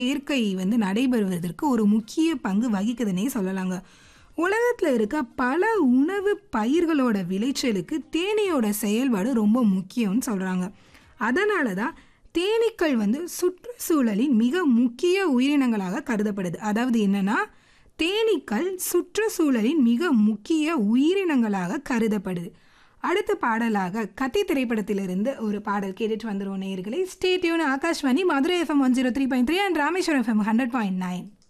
சேர்க்கை வந்து நடைபெறுவதற்கு ஒரு முக்கிய பங்கு வகிக்குதுன்னே சொல்லலாங்க உலகத்தில் இருக்க பல உணவு பயிர்களோட விளைச்சலுக்கு தேனீயோட செயல்பாடு ரொம்ப முக்கியம்னு சொல்கிறாங்க அதனால தான் தேனீக்கள் வந்து சுற்றுச்சூழலின் மிக முக்கிய உயிரினங்களாக கருதப்படுது அதாவது என்னன்னா தேனீக்கள் சுற்றுச்சூழலின் மிக முக்கிய உயிரினங்களாக கருதப்படுது அடுத்த பாடலாக கத்தி திரைப்படத்திலிருந்து ஒரு பாடல் கேட்டுட்டு வந்துருவோம் நேயர்களே stay tuned Akashvani Madurai FM one zero three point three and Rameswaram FM hundred point nine